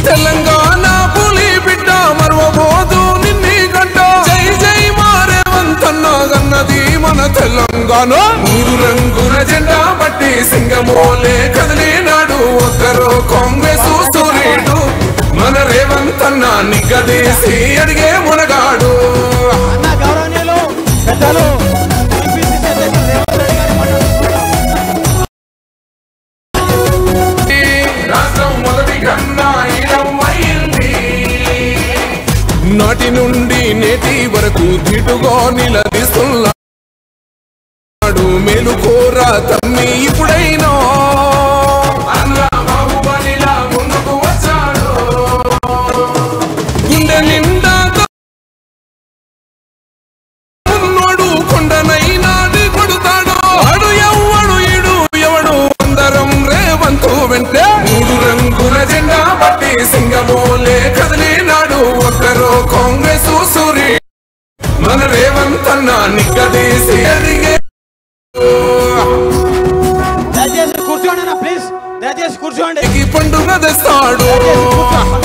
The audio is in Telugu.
తెలంగాణ పులి బిడ్డ మరవబోదు నిన్ని గడ్డ జై జై మారేవంతన్న గన్నది మన తెలంగాణ మూడు రంగుల జెండా బట్టి సింగమోలే కదిలినాడు ఒక్కరో కాంగ్రెస్ సూర్యుడు మన రేవంతన్న నిగ్గదీసి అడిగే మునగాడు అన్న గౌరవనీయులు పెద్దలు TPCC అధ్యక్షులు రేవంత్ రెడ్డి గారు మాట్లాడుతున్నారు. రాష్ట్రం మొదటి కన్నా ఇడమైంది నాటి నుండి నేటి వరకు దిటుగా నిలదీస్తున్నాడు మేలుకోరా తమ్మి ఇప్పుడైనా అన్నా బాహుబలిలా ముందుకు వచ్చాడు గుండె నిండా ఉన్నోడు కొండనైనా కొడుతాడు అడు ఎవ్వడు ఇడు ఎవడు అందరం రేవంతు వెంటే మూడు రంగుల జెండా బట్టి సింగమోలే కదిలినాడు ఒక్కరో కాంగ్రెస్ సూరి మన రేవంత్ అన్న నిగ్గదీసి అడిగే దయచేసి కూర్చోండి అన్న ప్లీజ్ దయచేసి కూర్చోండి పండుగ తెస్తాడు